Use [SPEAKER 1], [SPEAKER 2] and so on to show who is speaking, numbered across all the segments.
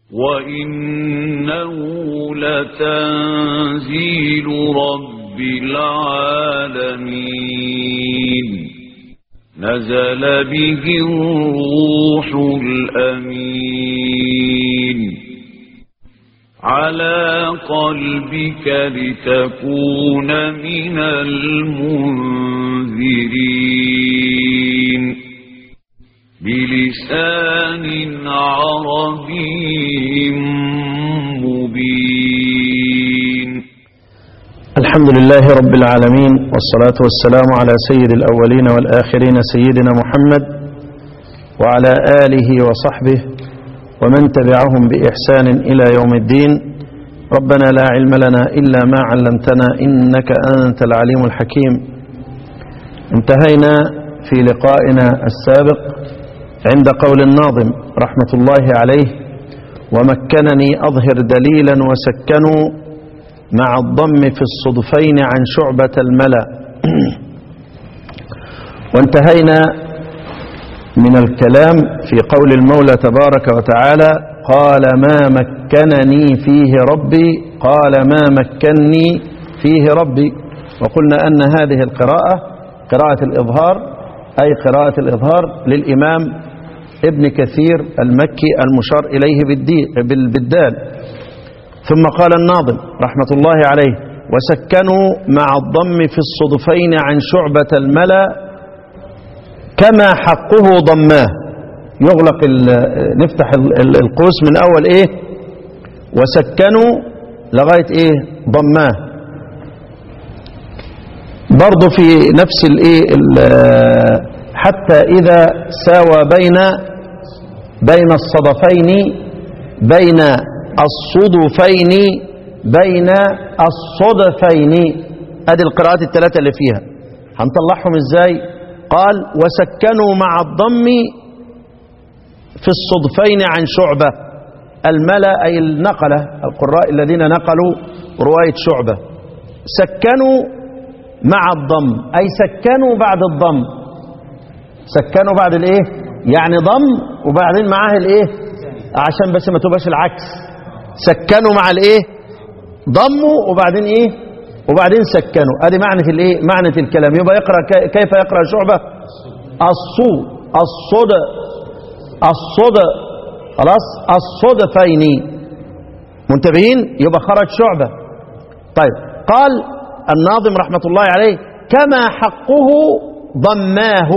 [SPEAKER 1] وإنه لتنزيل رب العالمين نزل به الروح الأمين على قلبك لتكون من المنذرين بلسان عربي مبين
[SPEAKER 2] الحمد لله رب العالمين والصلاة والسلام على سيد الأولين والآخرين سيدنا محمد وعلى آله وصحبه ومن تبعهم بإحسان إلى يوم الدين ربنا لا علم لنا إلا ما علمتنا إنك أنت العليم الحكيم انتهينا في لقائنا السابق عند قول الناظم رحمة الله عليه ومكنني أظهر دليلا وسكنوا مع الضم في الصدفين عن شعبة الملا وانتهينا من الكلام في قول المولى تبارك وتعالى قال ما مكنني فيه ربي قال ما مكني فيه ربي وقلنا أن هذه القراءة قراءة الإظهار أي قراءة الإظهار للإمام ابن كثير المكي المشار إليه بالدال ثم قال الناظم رحمة الله عليه وسكنوا مع الضم في الصدفين عن شعبة الملا كما حقه ضماه يغلق نفتح القوس من أول إيه وسكنوا لغاية إيه ضماه برضو في نفس الإيه حتى إذا ساوى بين بين الصدفين بين الصدفين بين الصدفين ادي القراءات الثلاثه اللي فيها هنطلعهم ازاي قال وسكنوا مع الضم في الصدفين عن شعبه الملا اي النقله القراء الذين نقلوا روايه شعبه سكنوا مع الضم اي سكنوا بعد الضم سكنوا بعد الايه يعني ضم وبعدين معاه الايه عشان بس ما تبقاش العكس سكنوا مع الايه ضموا وبعدين ايه وبعدين سكنوا ادي معنى الايه معنى الكلام يبقى يقرا كيف يقرا شعبه الصو الصد الصد خلاص الصدفين منتبهين يبقى خرج شعبه طيب قال الناظم رحمه الله عليه كما حقه ضماه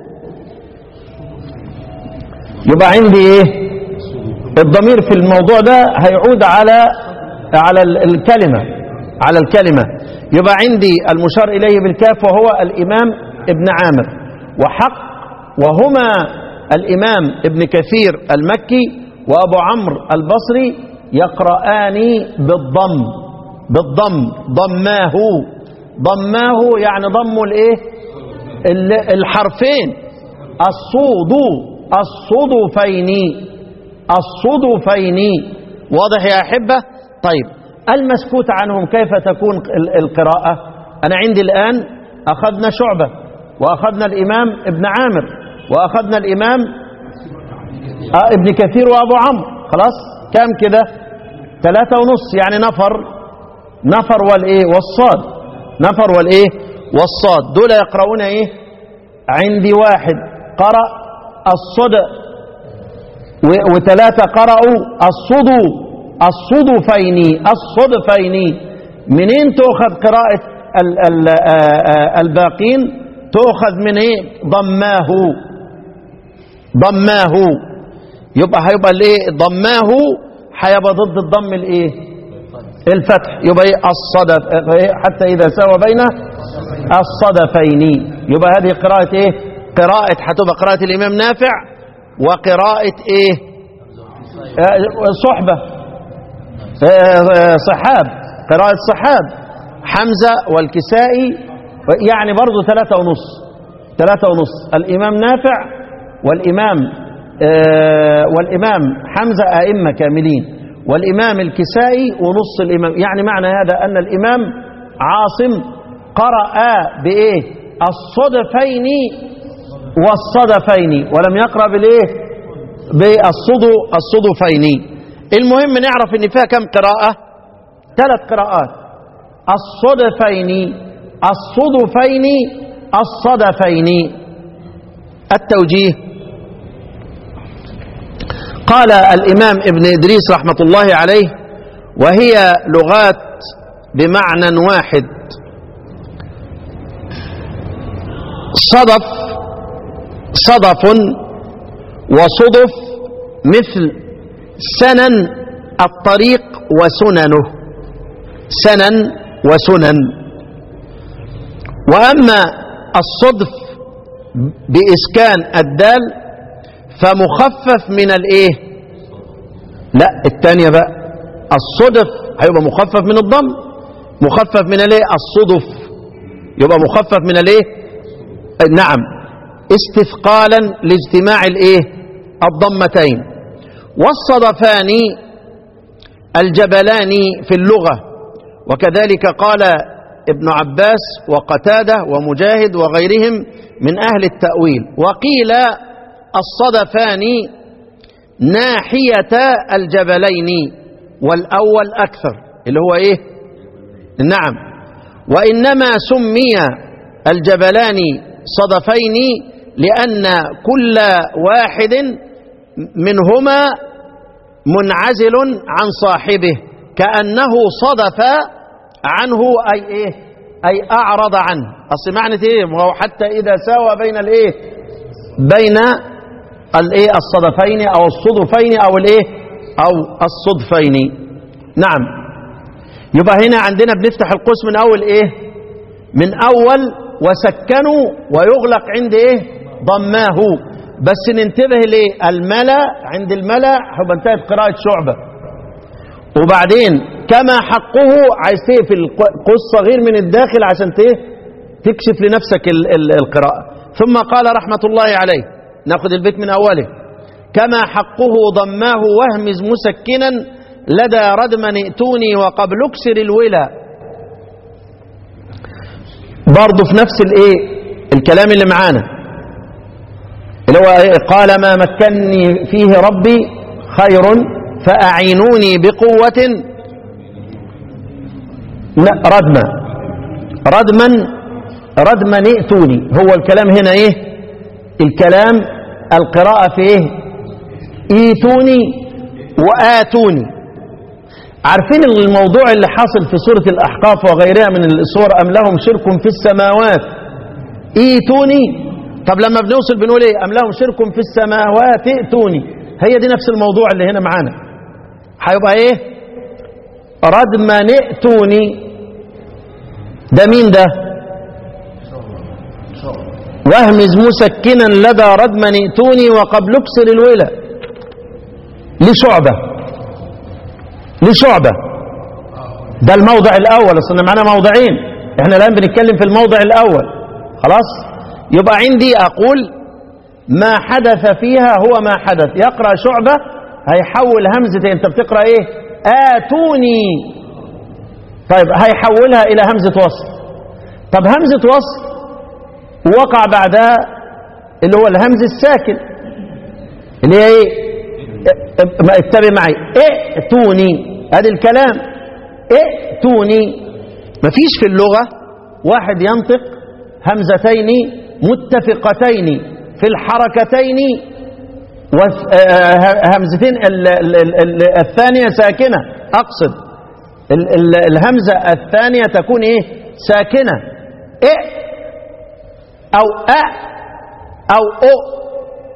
[SPEAKER 2] يبقى عندي ايه الضمير في الموضوع ده هيعود على على الكلمة على الكلمة يبقى عندي المشار إليه بالكاف وهو الإمام ابن عامر وحق وهما الإمام ابن كثير المكي وأبو عمرو البصري يقرآن بالضم بالضم ضماه ضماه يعني ضموا الايه الحرفين الصود الصدفين الصدفين واضح يا أحبة طيب المسكوت عنهم كيف تكون القراءة أنا عندي الآن أخذنا شعبة وأخذنا الإمام ابن عامر وأخذنا الإمام ابن كثير وأبو عمرو خلاص كم كده ثلاثة ونص يعني نفر نفر والإيه والصاد نفر والإيه والصاد دول يقرؤون إيه عندي واحد قرأ الصدق وثلاثة قرأوا الصدو الصدفين الصدفين منين تؤخذ قراءة ال ال الباقين تؤخذ من ايه ضماه ضماه يبقى هيبقى الايه ضماه هيبقى ضد الضم الايه الفتح يبقى ايه الصدف حتى اذا ساوى بين الصدفين يبقى هذه قراءة ايه قراءة هتبقى قراءة الامام نافع وقراءة ايه صحبة صحاب قراءة صحاب حمزة والكسائي يعني برضو ثلاثة ونص ثلاثة ونص الإمام نافع والإمام والإمام حمزة أئمة كاملين والإمام الكسائي ونص الإمام يعني معنى هذا أن الإمام عاصم قرأ بإيه الصدفين والصدفين ولم يقرأ بالإيه بالصدو الصدفين المهم نعرف ان فيها كم قراءة ثلاث قراءات الصدفين الصدفين الصدفين التوجيه قال الإمام ابن إدريس رحمة الله عليه وهي لغات بمعنى واحد صدف صدف وصدف مثل سنن الطريق وسننه سنن وسنن وأما الصدف بإسكان الدال فمخفف من الايه لا الثانية بقى الصدف هيبقى مخفف من الضم مخفف من الايه الصدف يبقى مخفف من الايه نعم استثقالا لاجتماع الايه الضمتين والصدفان الجبلان في اللغة وكذلك قال ابن عباس وقتادة ومجاهد وغيرهم من أهل التأويل وقيل الصدفان ناحية الجبلين والأول أكثر اللي هو إيه نعم وإنما سمي الجبلان صدفين لأن كل واحد منهما منعزل عن صاحبه كأنه صدف عنه أي إيه أي أعرض عنه أصل معنى إيه وهو حتى إذا ساوى بين الإيه بين الايه الصدفين او الصدفين او الايه او الصدفين نعم يبقى هنا عندنا بنفتح القوس من اول ايه من اول وسكنوا ويغلق عند ايه ضماه بس ننتبه ليه الملا عند الملا هو انتهت قراءة شعبة وبعدين كما حقه عايز تقفل قوس صغير من الداخل عشان تكشف لنفسك ال ال القراءة ثم قال رحمة الله عليه ناخذ البيت من أوله كما حقه ضماه واهمز مسكنا لدى ردما ائتوني وقبل اكسر الولا برضه في نفس الايه الكلام اللي معانا اللي هو قال ما مكنني فيه ربي خير فأعينوني بقوة ردما ردما ردما ائتوني هو الكلام هنا ايه الكلام القراءة في ايه ايتوني وآتوني عارفين الموضوع اللي حاصل في سورة الأحقاف وغيرها من الصور أم لهم شرك في السماوات ايتوني طب لما بنوصل بنقول ايه أم لهم شرك في السماوات ائتوني هي دي نفس الموضوع اللي هنا معانا هيبقى ايه ردما ائتوني ده مين ده واهمز مسكنا لدى ردما ائتوني وقبل اكسر الولا لشعبة لشعبة ده الموضع الأول أصلنا معانا موضعين احنا الآن بنتكلم في الموضع الأول خلاص يبقى عندي أقول ما حدث فيها هو ما حدث يقرأ شعبة هيحول همزة انت بتقرأ ايه آتوني طيب هيحولها إلى همزة وصل طب همزة وصل وقع بعدها اللي هو الهمز الساكن اللي هي ايه اتبع معي ائتوني ادي الكلام ائتوني مفيش في اللغة واحد ينطق همزتين متفقتين في الحركتين همزتين الثانية ساكنة أقصد الهمزة الثانية تكون إيه ساكنة إيه أو أ أو أو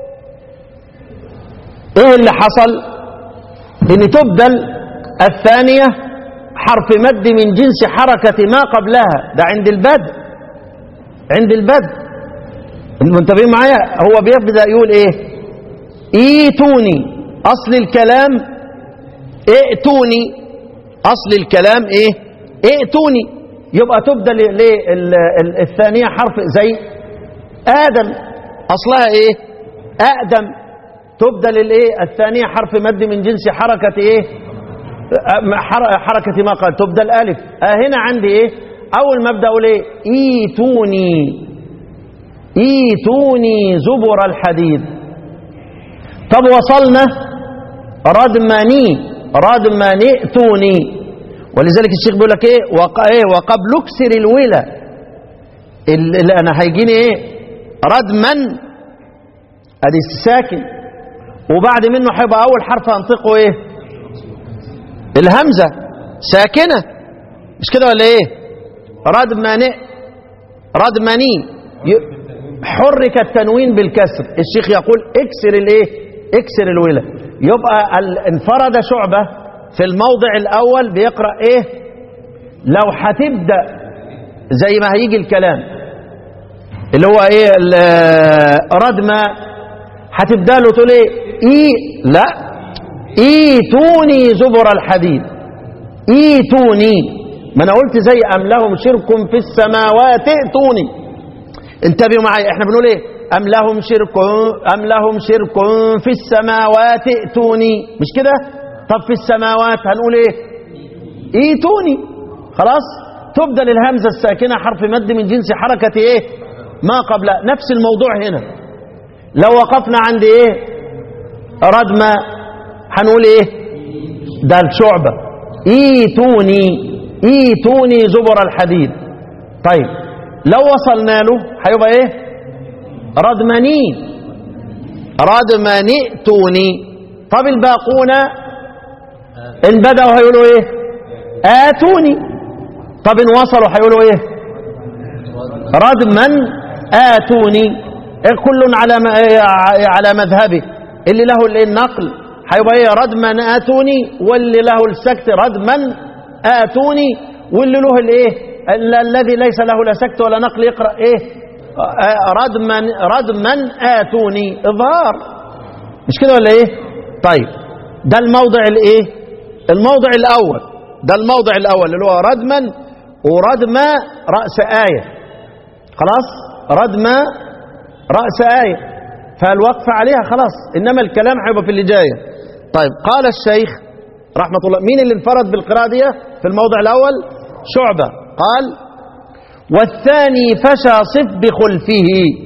[SPEAKER 2] إيه اللي حصل إن تبدل الثانية حرف مد من جنس حركة ما قبلها ده عند البدء عند البدء المنتبهين معايا هو بيبدأ يقول إيه ايتوني أصل الكلام ائتوني أصل الكلام إيه ائتوني يبقى تبدل ليه الثانية حرف زي آدم أصلها إيه أقدم تبدل الإيه الثانية حرف مد من جنس حركة إيه حركة ما قال تبدل ألف آه هنا عندي إيه أول ما أبدأ أقول إيه إيتوني إيتوني زبر الحديد طب وصلنا ردمني ردما ائتوني ولذلك الشيخ بيقول لك ايه وق... ايه وقبل اكسر الولا اللي انا هيجيني ايه ردما ادي الساكن وبعد منه هيبقى اول حرف انطقه ايه الهمزه ساكنه مش كده ولا ايه ردمن ردمني ي- حرك التنوين بالكسر الشيخ يقول اكسر الايه اكسر الولا يبقى ال- انفرد شعبه في الموضع الاول بيقرا ايه لو هتبدا زي ما هيجي الكلام اللي هو ايه ال- ردمه هتبدا له تقول ايه اي لا ايتوني زبر الحديد ايتوني ما انا قلت زي ام لهم شرك في السماوات ائتوني انتبهوا معايا احنا بنقول ايه ام لهم شرك ام لهم شرك في السماوات ائتوني مش كده طب في السماوات هنقول ايه ايتوني خلاص تبدل الهمزه الساكنه حرف مد من جنس حركه ايه ما قبل نفس الموضوع هنا لو وقفنا عند ايه ردمه هنقول ايه ده الشعبه ايتوني ايتوني زبر الحديد طيب لو وصلنا له هيبقى ايه ردمني ردمنئتوني طب الباقون ان بدأوا هيقولوا ايه آتوني طب ان وصلوا هيقولوا ايه ردما آتوني إيه كل على م- إيه على مذهبه اللي له الإيه النقل هيبقى ايه ردما آتوني واللي له السكت ردما آتوني واللي له الايه ال- الذي ليس له لا سكت ولا نقل يقرأ ايه آه، ردما ردما آتوني إظهار مش كده ولا ايه طيب ده الموضع الايه الموضع الاول ده الموضع الاول اللي هو ردما وردما راس ايه خلاص ردما راس ايه فالوقف عليها خلاص انما الكلام هيبقى في اللي جايه طيب قال الشيخ رحمه الله مين اللي انفرد بالقراءه دي في الموضع الاول شعبه قال والثاني فشى صف بخلفه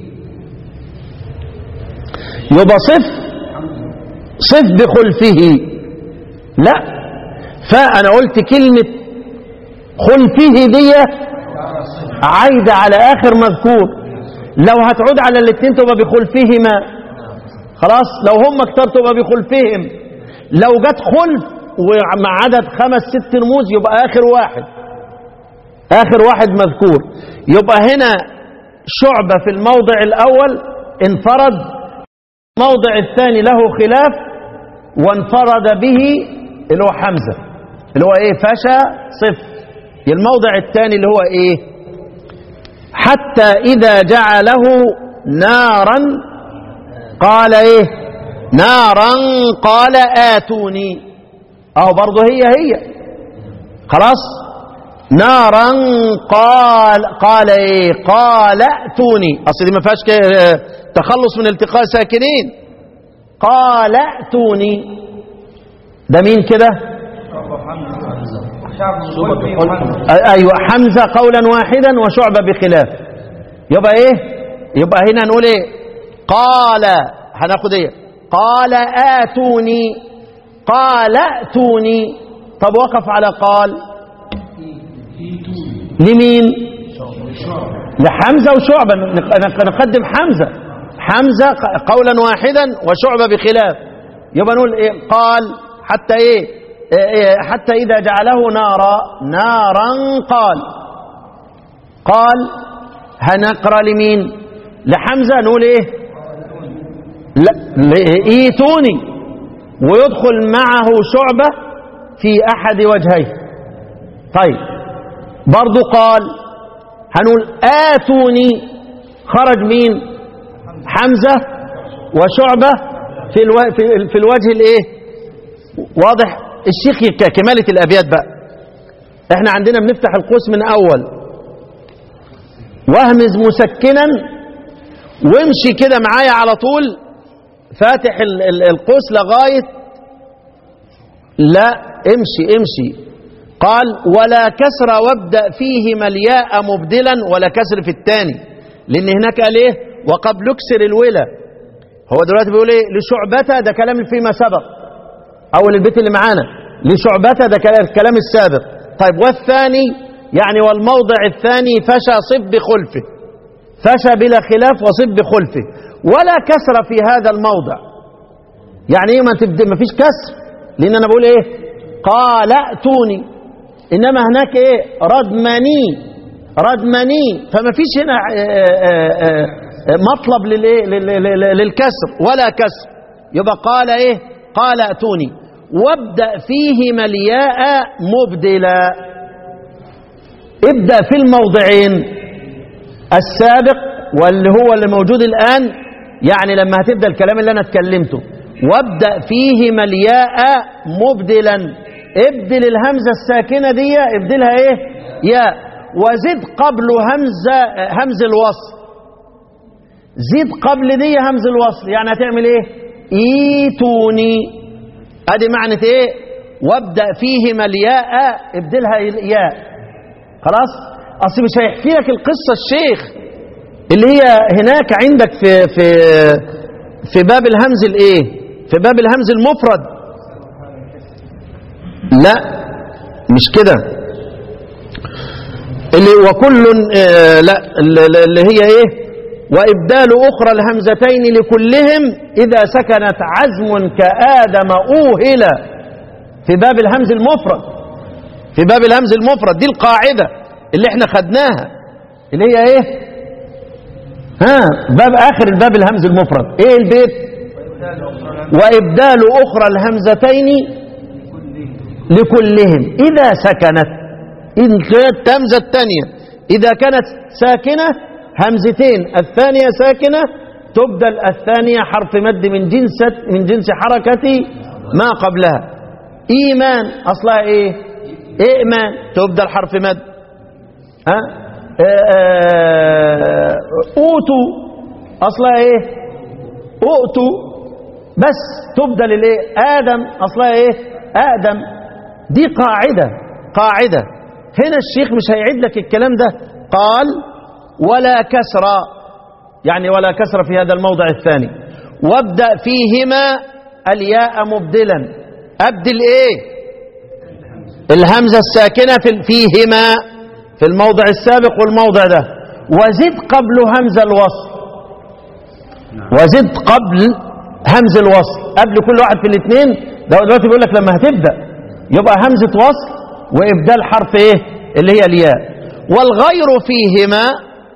[SPEAKER 2] يبقى صف صف بخلفه لا فأنا قلت كلمة خلفه دي عايدة على آخر مذكور لو هتعود على الاثنين تبقى بخلفهما خلاص لو هم كتار تبقى بخلفهم لو جت خلف ومع عدد خمس ست رموز يبقى آخر واحد آخر واحد مذكور يبقى هنا شعبة في الموضع الأول انفرد الموضع الثاني له خلاف وانفرد به اللي هو حمزة اللي هو ايه فشى صف الموضع الثاني اللي هو ايه حتى إذا جعله نارا قال ايه نارا قال آتوني اهو برضه هي هي خلاص نارا قال قال ايه قال ائتوني اصل دي ما فيهاش ك- تخلص من التقاء ساكنين قال ائتوني ده مين كده أ- ايوه حمزه قولا واحدا وشعبه بخلاف يبقى ايه يبقى هنا نقول ايه قال هناخد ايه قال اتوني قال ائتوني طب وقف على قال لمين لحمزه وشعبه نق- نق- نقدم حمزه حمزه ق- قولا واحدا وشعبه بخلاف يبقى نقول ايه قال حتى ايه إيه إيه حتى اذا جعله نارا نارا قال قال هنقرا لمين لحمزه نقول ايه لا ل- ايتوني ويدخل معه شعبه في احد وجهيه طيب برضو قال هنقول آتوني خرج مين حمزة وشعبة في, الو... في, في الوجه الايه واضح الشيخ يك- كمالة الأبيات بقى احنا عندنا بنفتح القوس من أول واهمز مسكنا وامشي كده معايا على طول فاتح ال- ال- القوس لغاية لا امشي امشي قال ولا كسر وابدأ فيهما الياء مبدلا ولا كسر في الثاني لأن هناك قال ايه وقبل اكسر الولا هو دلوقتي بيقول ايه لشعبته ده كلام فيما سبق أول البيت اللي معانا لشعبة ده كلام الكلام السابق طيب والثاني يعني والموضع الثاني فشى صب بخلفه فشى بلا خلاف وصب بخلفه ولا كسر في هذا الموضع يعني ايه ما تبدأ ما فيش كسر لان انا بقول ايه قال ائتوني انما هناك ايه ردمني ردمني فما فيش هنا آه، آه، آه، مطلب للايه لل- لل- للكسر ولا كسر يبقى قال ايه قال ائتوني وابدا فيهما الياء مبدلا ابدا في الموضعين السابق واللي هو اللي موجود الان يعني لما هتبدا الكلام اللي انا اتكلمته وابدا فيهما الياء مبدلا ابدل الهمزه الساكنه دي ابدلها ايه ياء وزد قبل همزه همز الوصل زيد قبل دي همز الوصل يعني هتعمل ايه ايتوني ادي معنى ايه وابدا فيهما الياء ابدلها ياء خلاص اصل مش هيحكي لك القصه الشيخ اللي هي هناك عندك في في في باب الهمز الايه في باب الهمز المفرد لا مش كده اللي وكل آه لا اللي اللي هي ايه وابدال اخرى الهمزتين لكلهم اذا سكنت عزم كادم اوهل في باب الهمز المفرد في باب الهمز المفرد دي القاعده اللي احنا خدناها اللي هي ايه ها باب اخر الباب الهمز المفرد ايه البيت وابدال اخرى الهمزتين لكلهم اذا سكنت ان كانت همزه الثانيه اذا كانت ساكنه همزتين الثانيه ساكنه تبدل الثانيه حرف مد من جنس من جنس حركه ما قبلها ايمان اصلها ايه ايمان تبدل حرف مد ها آه، آه، اوتوا اصلها ايه اوتوا بس تبدل الايه ادم اصلها ايه ادم دي قاعده قاعده هنا الشيخ مش هيعيد لك الكلام ده قال ولا كسر يعني ولا كسر في هذا الموضع الثاني وابدا فيهما الياء مبدلا ابدل ايه الهمزه الساكنه في فيهما في الموضع السابق والموضع ده وزد قبل همز الوصل وزد قبل همز الوصل قبل كل واحد في الاثنين ده هو دلوقتي بيقول لك لما هتبدا يبقى همزه وصل وابدال حرف ايه اللي هي الياء والغير فيهما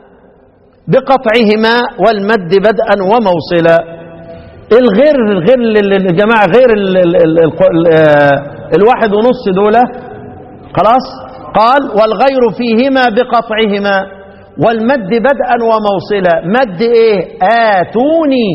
[SPEAKER 2] بقطعهما والمد بدءا وموصلا الغير الغير الجماعه غير ال ال ال ال ال الواحد ونص دول خلاص قال والغير فيهما بقطعهما والمد بدءا وموصلا مد ايه اتوني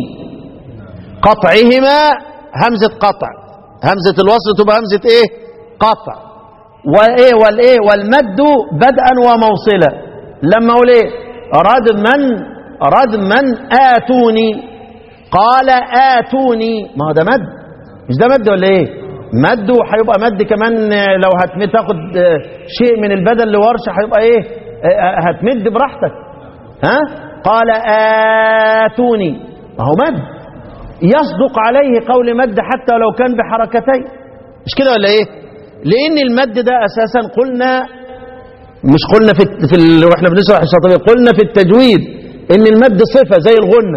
[SPEAKER 2] قطعهما همزه قطع همزه الوصل تبقى همزه ايه قطع وايه والايه والمد بدءا وموصلا لما اقول ايه ردما ردما اتوني قال اتوني ما هو ده مد مش ده مد ولا ايه مد وهيبقى مد كمان لو هتمد تاخد شيء من البدل لورشه هيبقى ايه هتمد براحتك ها قال اتوني ما هو مد يصدق عليه قول مد حتى لو كان بحركتين مش كده ولا ايه لان المد ده اساسا قلنا مش قلنا في في ال... واحنا بنشرح الشاطبيه قلنا في التجويد ان المد صفه زي الغنه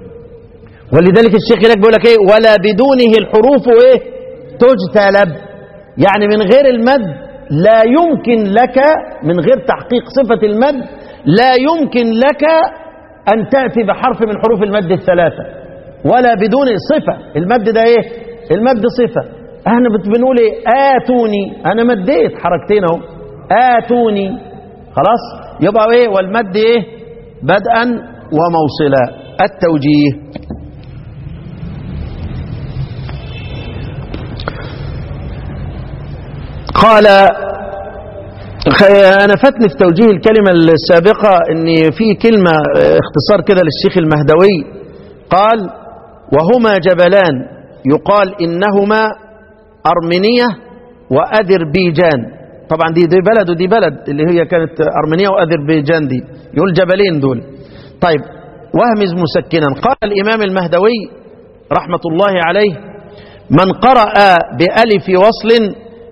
[SPEAKER 2] ولذلك الشيخ هناك بيقول لك ايه ولا بدونه الحروف ايه تجتلب يعني من غير المد لا يمكن لك من غير تحقيق صفه المد لا يمكن لك ان تاتي بحرف من حروف المد الثلاثه ولا بدون صفه المد ده ايه المد صفه احنا بنقول ايه اتوني انا مديت حركتين اهو آتوني خلاص يبقى ايه والمد ايه بدءا وموصلا التوجيه قال انا فاتني في توجيه الكلمة السابقة ان في كلمة اختصار كده للشيخ المهدوي قال وهما جبلان يقال انهما ارمينية واذربيجان طبعا دي, دي بلد ودي بلد اللي هي كانت أرمينيا وأذربيجان دي يقول جبلين دول طيب وهمز مسكنا قال الإمام المهدوي رحمة الله عليه من قرأ بألف وصل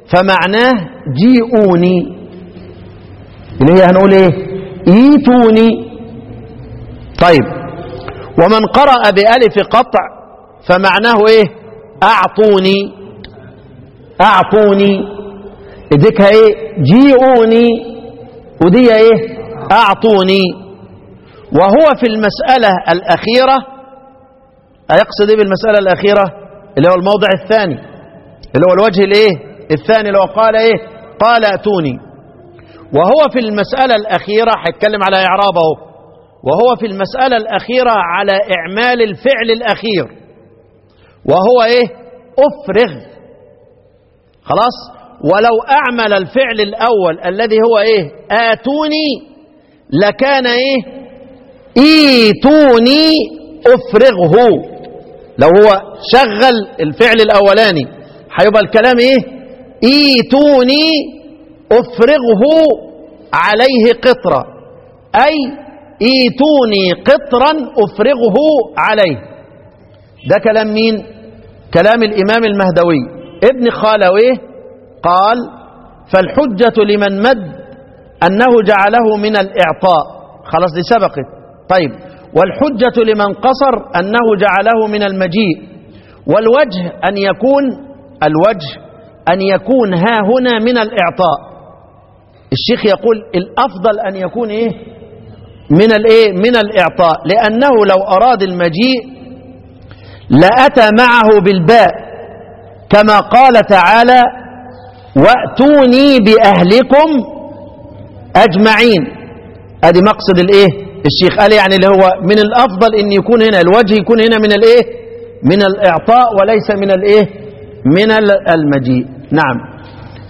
[SPEAKER 2] فمعناه جيئوني اللي هي هنقول ايه ايتوني طيب ومن قرأ بألف قطع فمعناه ايه اعطوني اعطوني اديكها ايه جيئوني ودي ايه اعطوني وهو في المسألة الأخيرة أيقصد ايه بالمسألة الأخيرة اللي هو الموضع الثاني اللي هو الوجه الايه الثاني اللي هو قال ايه قال اتوني وهو في المسألة الأخيرة هيتكلم على إعرابه وهو في المسألة الأخيرة على إعمال الفعل الأخير وهو إيه أفرغ خلاص ولو أعمل الفعل الأول الذي هو إيه آتوني لكان إيه إيتوني أفرغه لو هو شغل الفعل الأولاني هيبقى الكلام إيه إيتوني أفرغه عليه قطرة أي إيتوني قطرا أفرغه عليه ده كلام مين كلام الإمام المهدوي ابن خالويه قال فالحجة لمن مد أنه جعله من الإعطاء خلاص دي سبقت طيب والحجة لمن قصر أنه جعله من المجيء والوجه أن يكون الوجه أن يكون ها هنا من الإعطاء الشيخ يقول الأفضل أن يكون إيه من الإيه من الإعطاء لأنه لو أراد المجيء لأتى معه بالباء كما قال تعالى وأتوني بأهلكم أجمعين أدي مقصد الإيه الشيخ قال يعني اللي هو من الأفضل أن يكون هنا الوجه يكون هنا من الإيه من الإعطاء وليس من الإيه من المجيء نعم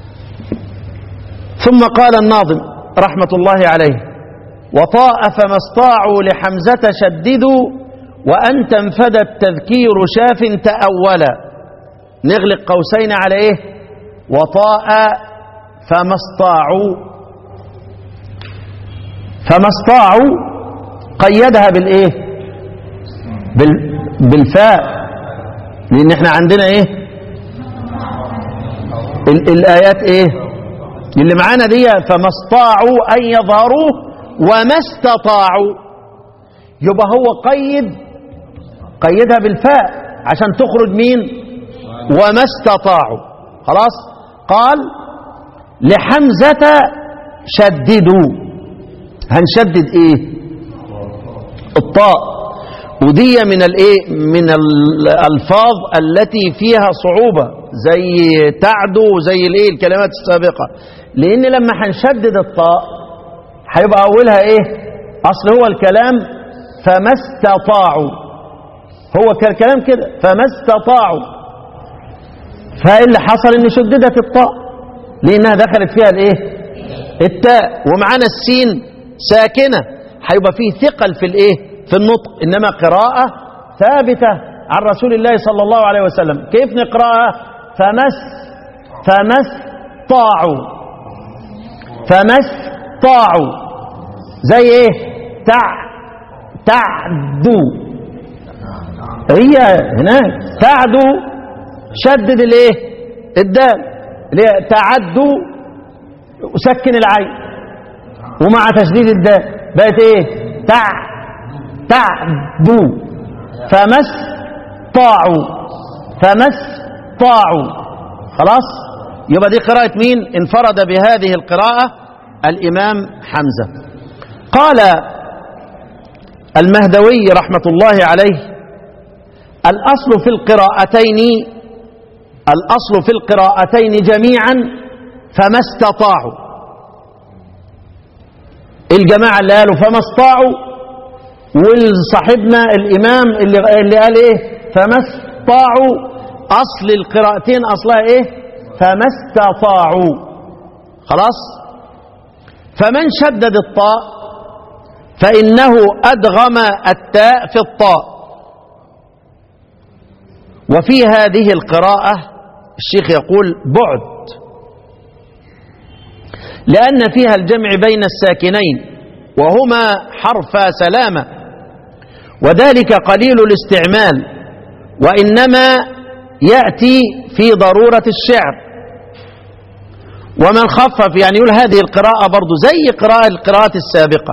[SPEAKER 2] ثم قال الناظم رحمة الله عليه وطاء فما استطاعوا لحمزة شددوا وأن تنفد التذكير شاف تأولا نغلق قوسين على إيه وطاء فما استطاعوا فما استطاعوا قيدها بالإيه بال بالفاء لأن احنا عندنا إيه ال الآيات إيه اللي معانا دي فما استطاعوا أن يظهروه وما استطاعوا يبقى هو قيد قيدها بالفاء عشان تخرج مين وما استطاعوا خلاص قال لحمزة شددوا هنشدد ايه الطاء ودي من الايه من الالفاظ التي فيها صعوبة زي تعدو زي الايه الكلمات السابقة لان لما هنشدد الطاء هيبقى اولها ايه اصل هو الكلام فما استطاعوا هو الكلام كده فما استطاعوا فايه اللي حصل ان شددت الطاء لانها دخلت فيها الايه التاء ومعانا السين ساكنه هيبقى فيه ثقل في الايه في النطق انما قراءه ثابته عن رسول الله صلى الله عليه وسلم كيف نقراها فمس فمس طاعوا فمس طاعوا زي ايه تع تعدو هي هناك تعدو شدد الايه الدال اللي هي تعدو وسكن العين ومع تشديد الدال بقت ايه تع تعدو فمس طاعوا فمس طاعوا خلاص يبقى دي قراءة مين انفرد بهذه القراءة الإمام حمزة قال المهدوي رحمة الله عليه الأصل في القراءتين الأصل في القراءتين جميعا فما استطاعوا الجماعة اللي قالوا فما استطاعوا والصاحبنا الإمام اللي, اللي قال إيه فما استطاعوا أصل القراءتين أصلها إيه فما استطاعوا خلاص فمن شدد الطاء فإنه أدغم التاء في الطاء وفي هذه القراءة الشيخ يقول بعد لأن فيها الجمع بين الساكنين وهما حرف سلامة وذلك قليل الاستعمال وإنما يأتي في ضرورة الشعر ومن خفف يعني يقول هذه القراءة برضو زي قراءة القراءات السابقة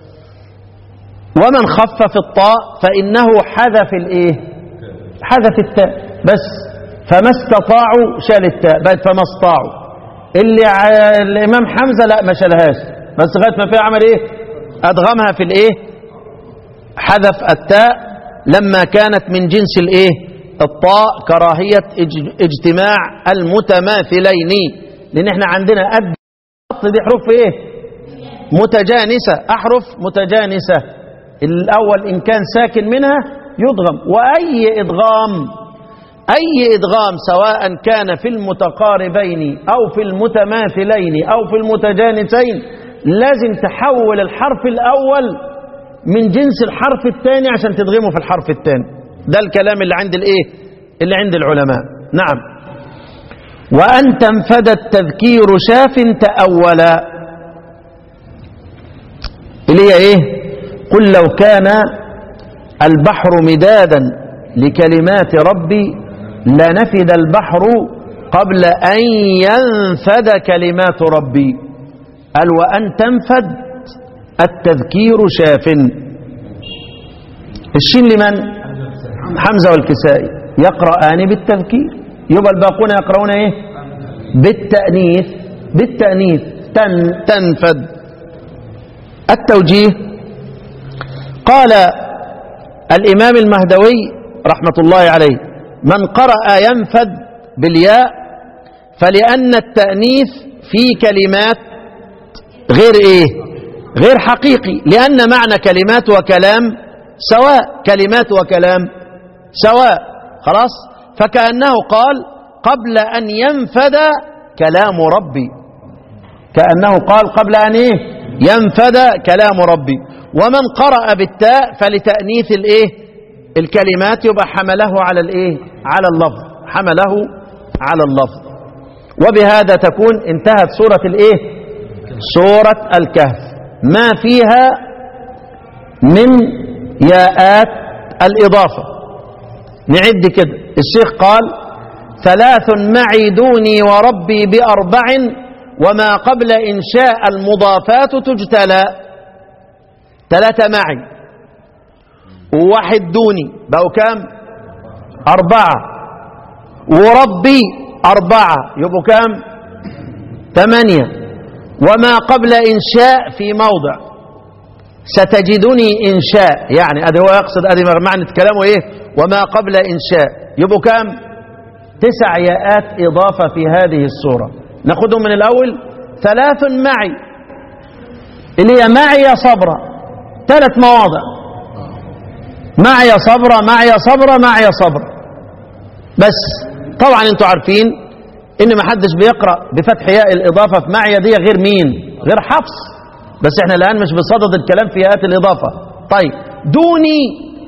[SPEAKER 2] ومن خفف الطاء فإنه حذف الإيه حذف التاء بس فما استطاعوا شال التاء بقت فما استطاعوا اللي ع... الإمام حمزة لا ما شالهاش بس لغاية ما فيها عمل إيه أدغمها في الإيه حذف التاء لما كانت من جنس الإيه الطاء كراهية اج- اجتماع المتماثلين لأن احنا عندنا قد دي حروف إيه متجانسة أحرف متجانسة الأول إن كان ساكن منها يضغم وأي إدغام أي إدغام سواء كان في المتقاربين أو في المتماثلين أو في المتجانسين لازم تحول الحرف الأول من جنس الحرف الثاني عشان تدغمه في الحرف الثاني ده الكلام اللي عند الإيه اللي عند العلماء نعم وأن تنفد التذكير شاف تأولا اللي هي ايه قل لو كان البحر مدادا لكلمات ربي لنفد البحر قبل أن ينفد كلمات ربي قال وأن تنفد التذكير شاف الشين لمن حمزة والكسائي يقرآن بالتذكير يبقى الباقون يقرؤون ايه بالتأنيث بالتأنيث تن تنفد التوجيه قال الإمام المهدوي رحمة الله عليه من قرأ ينفد بالياء فلأن التأنيث في كلمات غير إيه غير حقيقي لأن معنى كلمات وكلام سواء كلمات وكلام سواء خلاص فكأنه قال قبل أن ينفد كلام ربي كأنه قال قبل أن إيه ينفد كلام ربي ومن قرأ بالتاء فلتأنيث الإيه الكلمات يبقى حمله على الإيه على اللفظ حمله على اللفظ وبهذا تكون انتهت سورة الإيه سورة الكهف ما فيها من ياءات الإضافة نعد كده الشيخ قال ثلاث معي دوني وربي بأربع وما قبل إنشاء المضافات تجتلى ثلاثة معي وواحد دوني بقوا كام أربعة وربي أربعة يبقوا كام ثمانية وما قبل إنشاء في موضع ستجدني إنشاء يعني أدي هو يقصد أدي معنى كلامه إيه وما قبل إنشاء يبقوا كام تسع ياءات إضافة في هذه السورة ناخدهم من الأول ثلاث معي اللي هي معي صبرا ثلاث مواضع معي صبرا معي صبرا معي صبرا بس طبعا انتوا عارفين ان ما حدش بيقرأ بفتح ياء الإضافة في معي دي غير مين غير حفص بس احنا الآن مش بصدد الكلام في ياءات الإضافة طيب دوني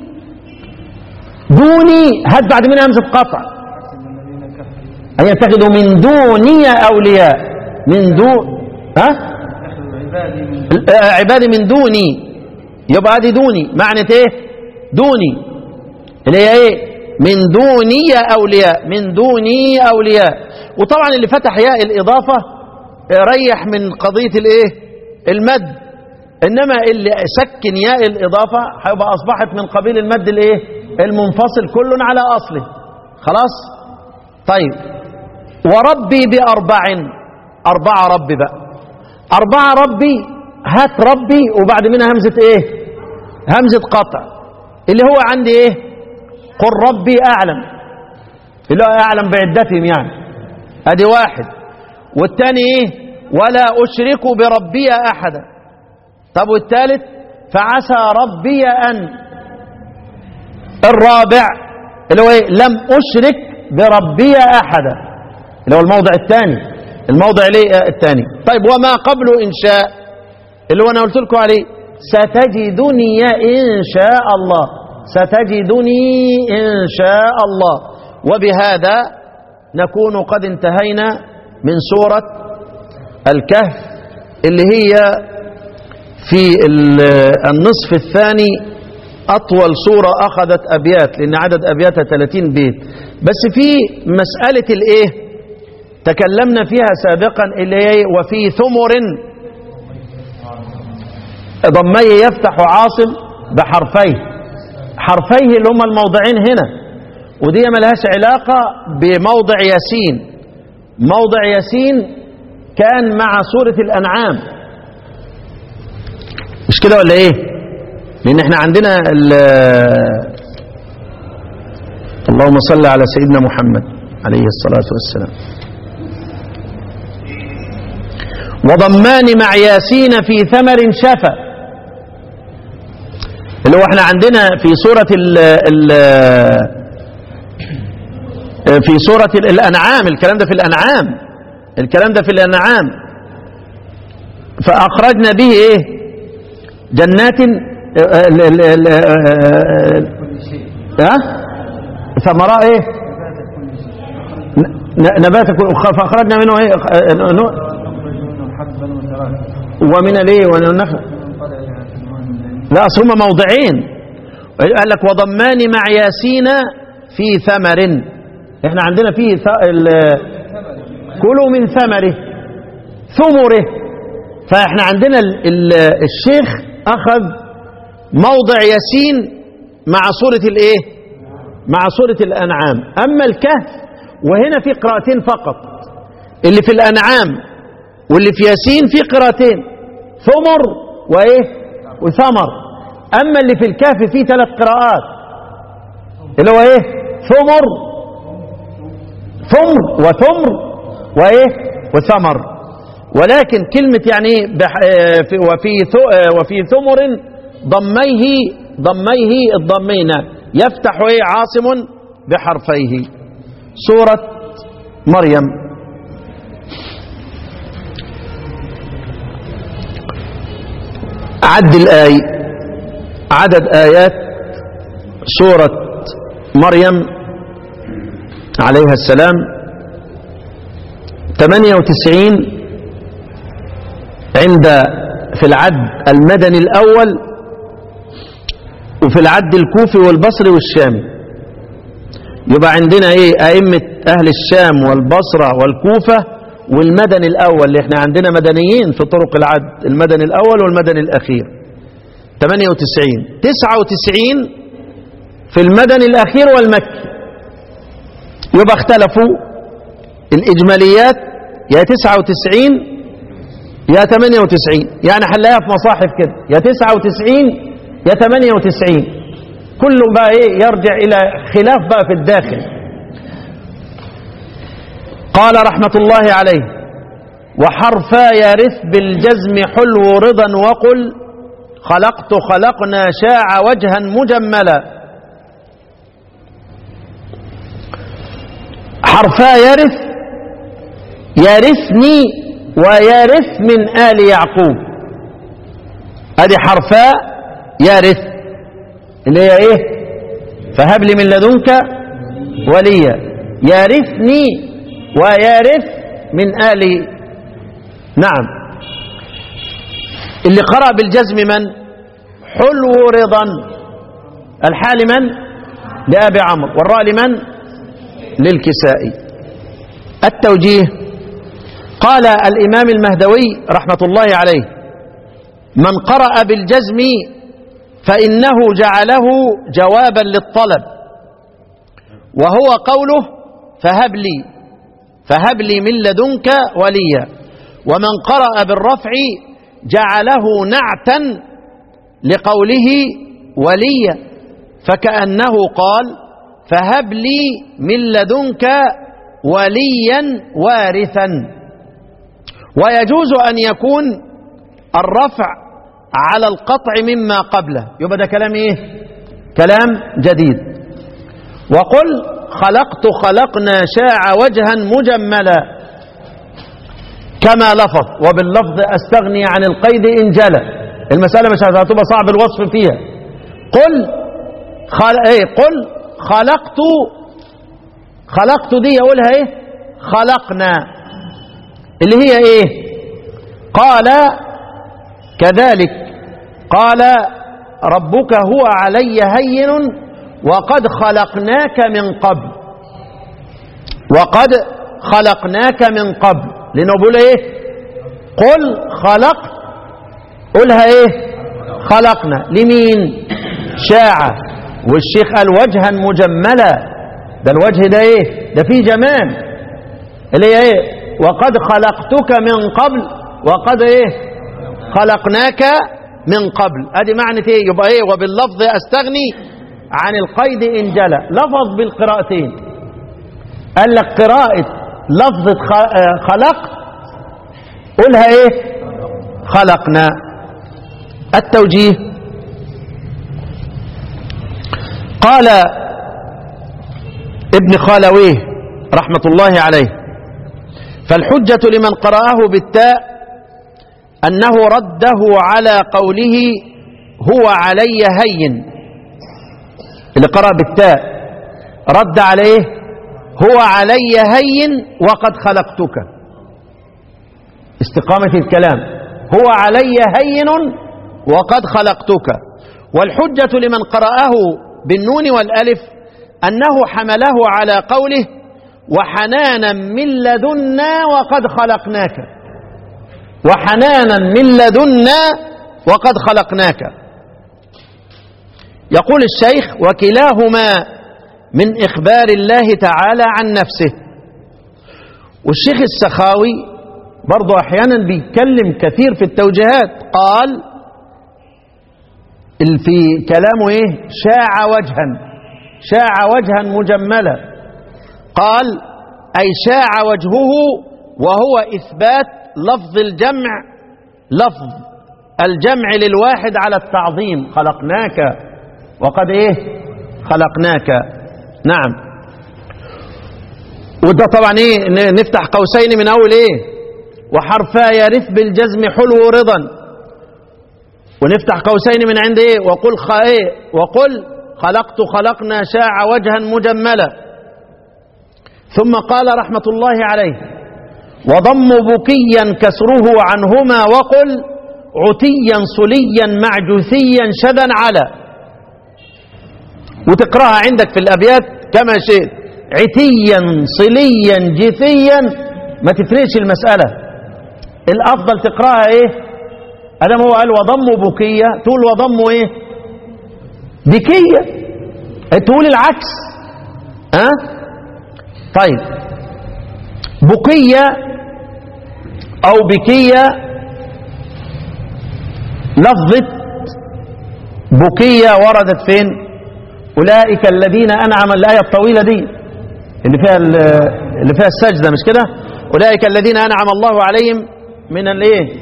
[SPEAKER 2] دوني هات بعد منها همزة قطع أن يتخذوا من دوني أولياء من دون ها آه، عبادي من دوني يبقى هذه دوني معنى ايه دوني اللي هي ايه من دوني أولياء من دوني أولياء وطبعا اللي فتح ياء الإضافة آه، ريح من قضية الايه المد إنما اللي سكن ياء الإضافة هيبقى أصبحت من قبيل المد الايه المنفصل كل على أصله خلاص طيب وربي بأربع أربعة ربي بقى أربعة ربي هات ربي وبعد منها همزة إيه همزة قطع اللي هو عندي إيه قل ربي أعلم اللي هو أعلم بعدتهم يعني أدي واحد والتاني إيه ولا أشرك بربي أحدا طب والثالث فعسى ربي أن الرابع اللي هو إيه لم أشرك بربي أحدا اللي هو الموضع الثاني الموضع ليه الثاني طيب وما قبل إنشاء اللي هو أنا قلت لكم عليه ستجدني إن شاء الله ستجدني إن شاء الله وبهذا نكون قد انتهينا من سورة الكهف اللي هي في ال- النصف الثاني أطول سورة أخذت أبيات لأن عدد أبياتها 30 بيت بس في مسألة الإيه تكلمنا فيها سابقا اللي هي وفي ثمر ضمي يفتح عاصم بحرفيه حرفيه اللي هم الموضعين هنا ودي ملهاش علاقة بموضع ياسين موضع ياسين كان مع سورة الأنعام مش كده ولا ايه لان احنا عندنا ال- اللهم صل على سيدنا محمد عليه الصلاة والسلام وضمان مع ياسين في ثمر شفا اللي هو احنا عندنا في سورة ال ال في سورة ال- الأنعام الكلام ده في الأنعام الكلام ده في الأنعام فأخرجنا به إيه جنات ال- ال- ال- ها ثمراء إيه ن- نبات كل- فأخرجنا منه إيه خ- نو- ومن الايه ومن النخل لا اصل هما موضعين قال لك وضمان مع ياسين في ثمر احنا عندنا فيه ث... ال... كلوا من ثمره ثمره فاحنا عندنا ال... ال... الشيخ اخذ موضع ياسين مع سورة الايه مع سورة الانعام اما الكهف وهنا في قراءتين فقط اللي في الانعام واللي في ياسين في قراءتين ثمر وايه وثمر اما اللي في الكهف فيه ثلاث قراءات اللي هو ايه ثمر ثمر وثمر وايه وثمر ولكن كلمة يعني إيه بح... آه، في- وفي ث... آه، وفي ثمر ضميه ضميه الضمين يفتح ايه عاصم بحرفيه سورة مريم عد الآي عدد آيات سورة مريم عليها السلام 98 عند في العد المدني الأول وفي العد الكوفي والبصري والشامي يبقى عندنا ايه أئمة أهل الشام والبصرة والكوفة والمدني الأول اللي احنا عندنا مدنيين في طرق العد المدني الأول والمدني الأخير 98 99 في المدني الأخير والمكي يبقى اختلفوا الإجماليات يا 99 يا 98 يعني حلاها في مصاحف كده يا 99 يا 98 كله بقى ايه يرجع إلى خلاف بقى في الداخل قال رحمة الله عليه وحرفا يرث بالجزم حلو رضا وقل خلقت خلقنا شاع وجها مجملا حرفا يرث يرثني ويرث من آل يعقوب ادي حرفا يرث اللي هي ايه فهب لي من لدنك وليا يرثني ويرث من آل نعم اللي قرأ بالجزم من حلو رضا الحال من لأبي عمرو والراء لمن للكسائي التوجيه قال الإمام المهدوي رحمة الله عليه من قرأ بالجزم فإنه جعله جوابا للطلب وهو قوله فهب لي فهب لي من لدنك وليا ومن قرأ بالرفع جعله نعتا لقوله وليا فكأنه قال فهب لي من لدنك وليا وارثا ويجوز أن يكون الرفع على القطع مما قبله يبقى ده كلام ايه كلام جديد وقل خلقت خلقنا شاع وجها مجملا كما لفظ وباللفظ استغني عن القيد ان جلى المساله مش هتبقى صعب الوصف فيها قل خل... ايه قل خلقت خلقت دي يقولها ايه خلقنا اللي هي ايه قال كذلك قال ربك هو علي هين وقد خلقناك من قبل وقد خلقناك من قبل لأنه بيقول إيه قل خلق قولها إيه خلقنا لمين شاعة والشيخ قال وجها مجملا ده الوجه ده إيه ده فيه جمال اللي هي إيه وقد خلقتك من قبل وقد إيه خلقناك من قبل ادي معنى ايه يبقى ايه وباللفظ استغني عن القيد ان جلى لفظ بالقراءتين قال لك قراءة لفظة خ- آه، خلق قولها ايه خلقنا التوجيه قال ابن خالويه رحمة الله عليه فالحجة لمن قرأه بالتاء أنه رده على قوله هو علي هين اللي قرأ بالتاء رد عليه هو علي هين وقد خلقتك استقامة الكلام هو علي هين وقد خلقتك والحجة لمن قرأه بالنون والألف أنه حمله على قوله وحنانا من لدنا وقد خلقناك وحنانا من لدنا وقد خلقناك يقول الشيخ وكلاهما من إخبار الله تعالى عن نفسه والشيخ السخاوي برضو أحيانا بيتكلم كثير في التوجيهات قال ال- في كلامه إيه شاع وجها شاع وجها مجملا قال أي شاع وجهه وهو إثبات لفظ الجمع لفظ الجمع للواحد على التعظيم خلقناك وقد ايه خلقناك نعم وده طبعا ايه ن- نفتح قوسين من اول ايه وحرفا يرث بالجزم حلو رضا ونفتح قوسين من عند ايه وقل خ... ايه وقل خلقت خلقنا شاع وجها مجملا ثم قال رحمة الله عليه وضم بكيا كسره عنهما وقل عتيا صليا معجوثيا شدا على وتقراها عندك في الابيات كما شئت عتيا صليا جثيا ما تفرقش المساله الافضل تقراها ايه ادم هو قال وضم بكيه تقول وضم ايه بكيه تقول العكس ها أه؟ طيب بقيه او بكيه لفظه بكيه وردت فين أولئك الذين أنعم الآية الطويلة دي اللي فيها اللي فيها السجدة مش كده أولئك الذين أنعم الله عليهم من الإيه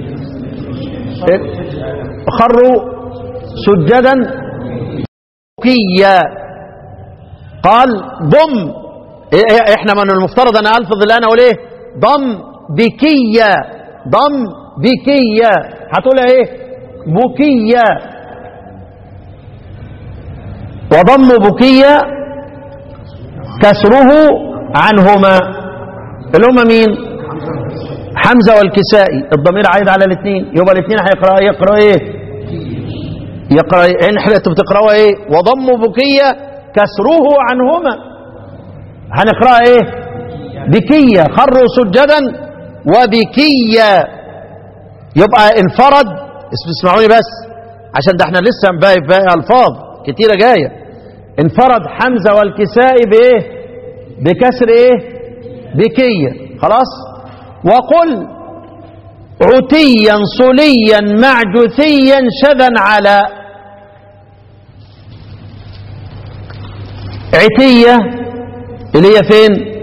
[SPEAKER 2] خروا سجدا بكيا قال ضم إيه- احنا من المفترض انا الفظ الان اقول ايه ضم بكيا ضم بكيا هتقول ايه بكيا وضم بكية كسره عنهما اللي هما مين حمزة والكسائي الضمير عايد على الاثنين يبقى الاثنين هيقرأ يقرأ ايه يقرأ إيه؟ ان احنا انتوا بتقرأوا ايه وضم بكية كسره عنهما هنقرأ ايه بكية خروا سجدا وبكية يبقى انفرد اسمعوني بس عشان ده احنا لسه باقي باقي الفاظ كتيرة جاية انفرد حمزة والكسائي بايه بكسر ايه بكية خلاص وقل عتيا صليا معجثيا شذا على عتية اللي هي فين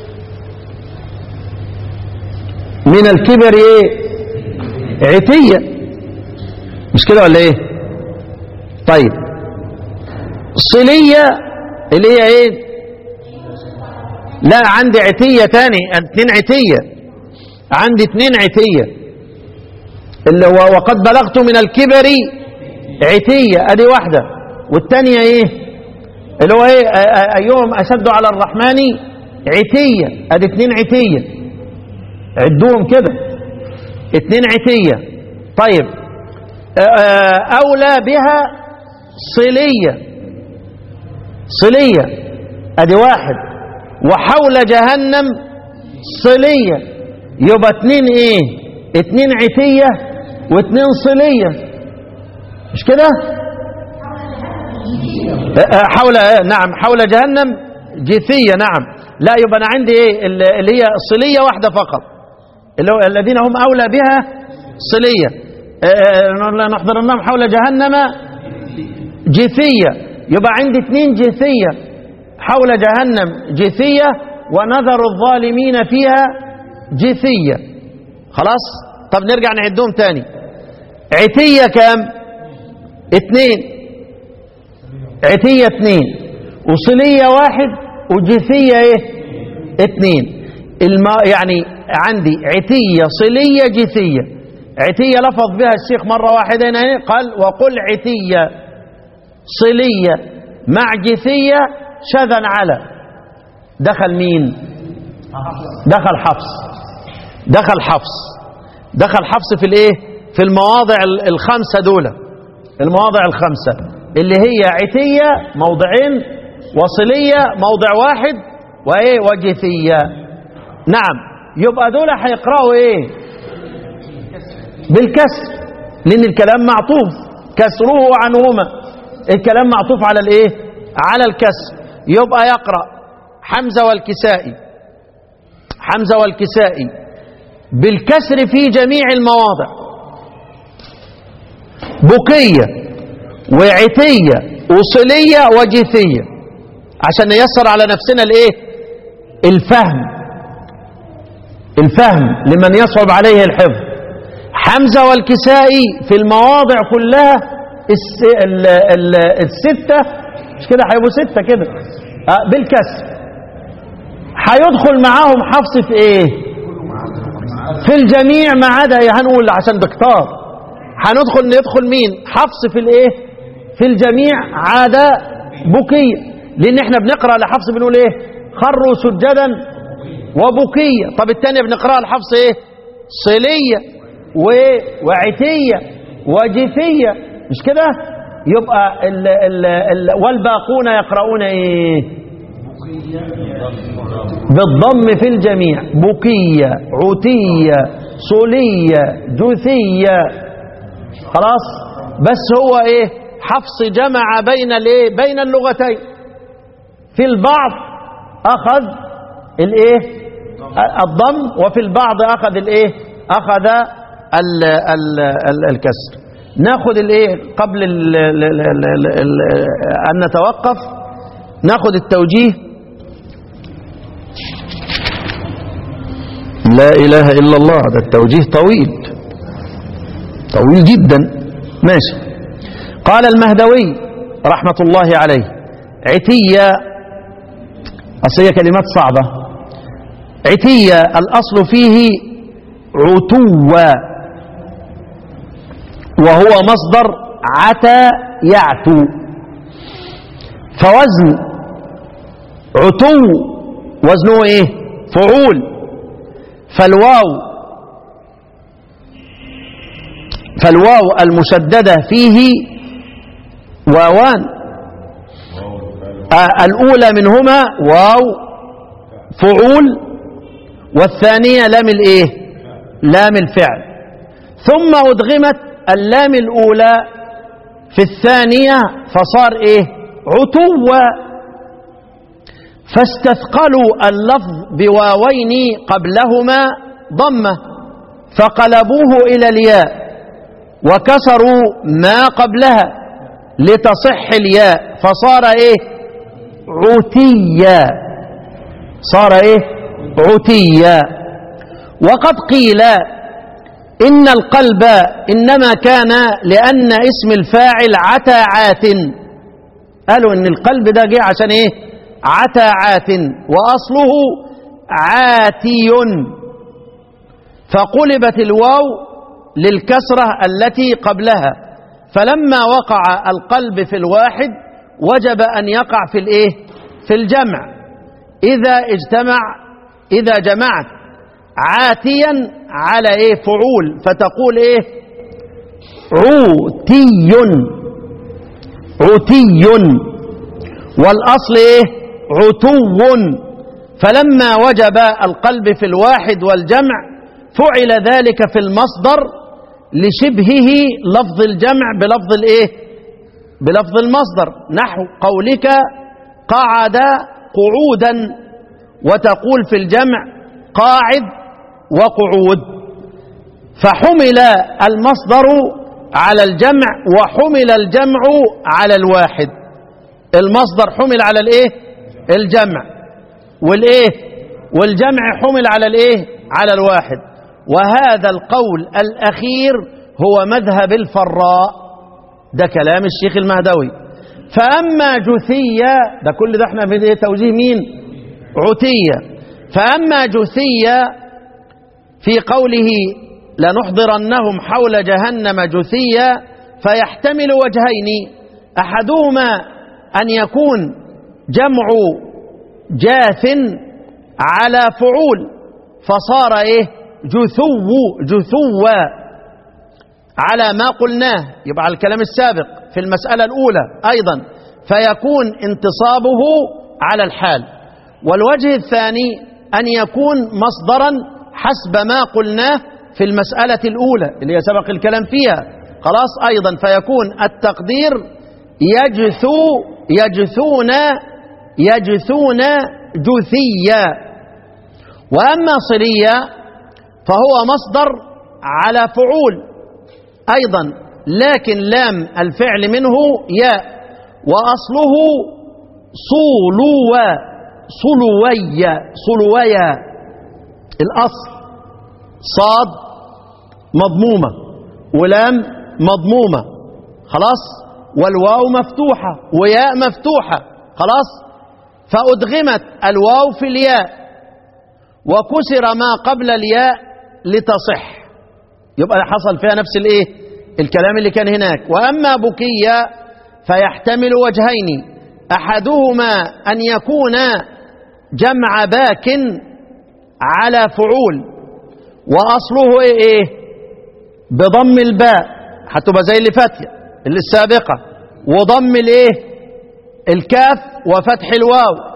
[SPEAKER 2] من الكبر ايه عتية مش كده ولا ايه طيب صلية اللي هي ايه لا عندي عتية تاني اتنين عتية عندي اتنين عتية اللي هو وقد بلغت من الكبر عتية ادي واحدة والتانية ايه اللي هو ايه آ- آ- ايهم اشد على الرحمن عتية ادي اتنين عتية عدوهم كده اتنين عتية طيب آ- آ- اولى بها صليه صلية ادي واحد وحول جهنم صلية يبقى اتنين ايه اتنين عتية واتنين صلية مش كده اه، اه، حول اه، نعم حول جهنم جثية نعم لا يبقى انا عندي ايه ال- اللي هي صلية واحدة فقط اللي هو الذين هم اولى بها صلية اه، اه، نحضرنهم حول جهنم جثية يبقى عندي اثنين جثية حول جهنم جثية ونذر الظالمين فيها جثية خلاص طب نرجع نعدهم تاني عتية كام اثنين عتية اثنين وصلية واحد وجثية ايه اثنين الما يعني عندي عتية صلية جثية عتية لفظ بها الشيخ مرة واحدة هنا إيه؟ قال وقل عتية صلية مع جثية شذا على دخل مين دخل حفص دخل حفص دخل حفص في الايه في المواضع ال- الخمسة دول المواضع الخمسة اللي هي عتية موضعين وصلية موضع واحد وايه وجثية نعم يبقى دول هيقرأوا ايه بالكسر لان الكلام معطوف كسره عنهما الكلام معطوف على الايه على الكسر يبقى يقرأ حمزة والكسائي حمزة والكسائي بالكسر في جميع المواضع بكية وعتية وصلية وجثية عشان نيسر على نفسنا الايه الفهم الفهم لمن يصعب عليه الحفظ حمزة والكسائي في المواضع كلها الس... ال... ال... الستة مش كده هيبقوا ستة كده آه بالكسر هيدخل معاهم حفص في ايه في الجميع ما عدا إيه؟ هنقول عشان دكتور هندخل ندخل مين حفص في الايه في الجميع عدا بكية لان احنا بنقرا لحفص بنقول ايه خروا سجدا وبكية طب الثانيه بنقراها لحفص ايه صلية و... وعتية وجثية مش كده يبقى ال... ال... ال... والباقون يقرؤون ايه بالضم في الجميع بكية عتية صلية جثية خلاص بس هو ايه حفص جمع بين الايه بين اللغتين في البعض اخذ الايه الضم وفي البعض اخذ الايه اخذ ال ال ال الكسر ناخذ الايه قبل ال ال ال ال ال ان نتوقف ناخذ التوجيه لا اله الا الله ده التوجيه طويل طويل جدا ماشي قال المهدوي رحمة الله عليه عتية أصل هي كلمات صعبة عتية الأصل فيه عتوة وهو مصدر عتى يعتو فوزن عتو وزنه ايه فعول فالواو فالواو المشددة فيه واوان آه الأولى منهما واو فعول والثانية لام الايه لام الفعل ثم أدغمت اللام الأولى في الثانية فصار ايه عتوة فاستثقلوا اللفظ بواوين قبلهما ضمة فقلبوه إلى الياء وكسروا ما قبلها لتصح الياء فصار ايه عتيا صار ايه عتيا وقد قيل ان القلب انما كان لان اسم الفاعل عتى عات قالوا ان القلب ده جه عشان ايه عتى عات واصله عاتي فقلبت الواو للكسرة التي قبلها فلما وقع القلب في الواحد وجب أن يقع في الإيه؟ في الجمع إذا اجتمع إذا جمعت عاتيا على إيه فعول فتقول إيه عوتي عتي والأصل إيه عتو فلما وجب القلب في الواحد والجمع فعل ذلك في المصدر لشبهه لفظ الجمع بلفظ الايه بلفظ المصدر نحو قولك قعد قعودا وتقول في الجمع قاعد وقعود فحمل المصدر على الجمع وحمل الجمع على الواحد المصدر حمل على الايه الجمع والايه والجمع حمل على الايه على الواحد وهذا القول الاخير هو مذهب الفراء ده كلام الشيخ المهدوي فاما جثيه ده كل ده احنا في توجيه مين عتيه فاما جثيه في قوله لنحضرنهم حول جهنم جثيا فيحتمل وجهين احدهما ان يكون جمع جاث على فعول فصار ايه جثو جثوا على ما قلناه يبقى على الكلام السابق في المسألة الأولى أيضا فيكون انتصابه على الحال والوجه الثاني أن يكون مصدرا حسب ما قلناه في المسألة الأولى اللي هي سبق الكلام فيها خلاص أيضا فيكون التقدير يجثو يجثون يجثون جثيا وأما صليا فهو مصدر على فعول أيضا لكن لام الفعل منه ياء وأصله صولوا صلويا صلويا الأصل صاد مضمومة ولام مضمومة خلاص والواو مفتوحة وياء مفتوحة خلاص فأدغمت الواو في الياء وكسر ما قبل الياء لتصح يبقى حصل فيها نفس الايه الكلام اللي كان هناك واما بكية فيحتمل وجهين احدهما ان يكون جمع باك على فعول واصله ايه, إيه؟ بضم الباء هتبقى زي اللي فاتيه اللي السابقه وضم الايه الكاف وفتح الواو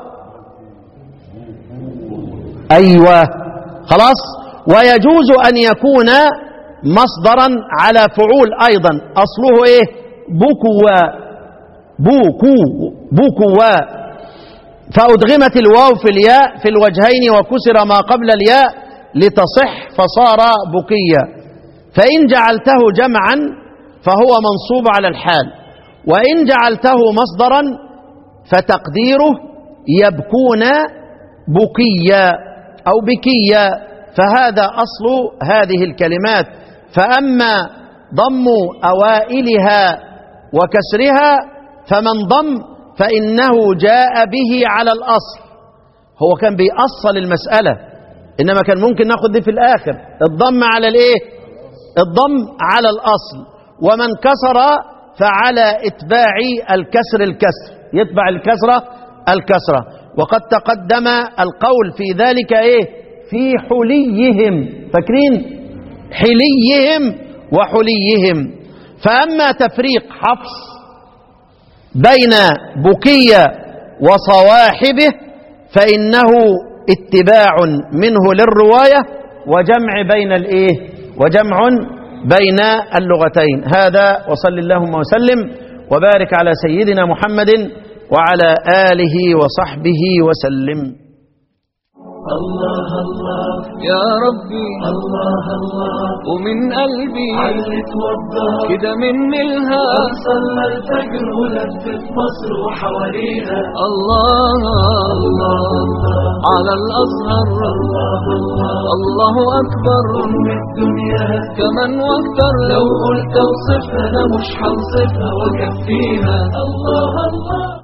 [SPEAKER 2] ايوه خلاص ويجوز ان يكون مصدرا على فعول ايضا اصله ايه بكوا بوكو بوكوا فادغمت الواو في الياء في الوجهين وكسر ما قبل الياء لتصح فصار بكيا فان جعلته جمعا فهو منصوب على الحال وان جعلته مصدرا فتقديره يبكون بكيا او بكيا فهذا اصل هذه الكلمات فاما ضم اوائلها وكسرها فمن ضم فانه جاء به على الاصل هو كان بيأصل المساله انما كان ممكن ناخد دي في الاخر الضم على الايه الضم على الاصل ومن كسر فعلى اتباع الكسر الكسر يتبع الكسره الكسره وقد تقدم القول في ذلك ايه في حليهم فاكرين حليهم وحليهم فأما تفريق حفص بين بكية وصواحبه فإنه اتباع منه للرواية وجمع بين الإيه وجمع بين اللغتين هذا وصل اللهم وسلم وبارك على سيدنا محمد وعلى آله وصحبه وسلم
[SPEAKER 3] الله الله
[SPEAKER 1] يا ربي
[SPEAKER 3] الله الله
[SPEAKER 1] ومن قلبي
[SPEAKER 3] علت وضح
[SPEAKER 1] كده مني الهام
[SPEAKER 3] صلى الفجر ولفت مصر وحواليها
[SPEAKER 1] الله الله على الأزهر
[SPEAKER 3] الله الله
[SPEAKER 1] الله أكبر
[SPEAKER 3] أم الدنيا
[SPEAKER 1] كمان واكتر
[SPEAKER 3] لو قلت اوصفها انا مش هوصفها واكفيها الله الله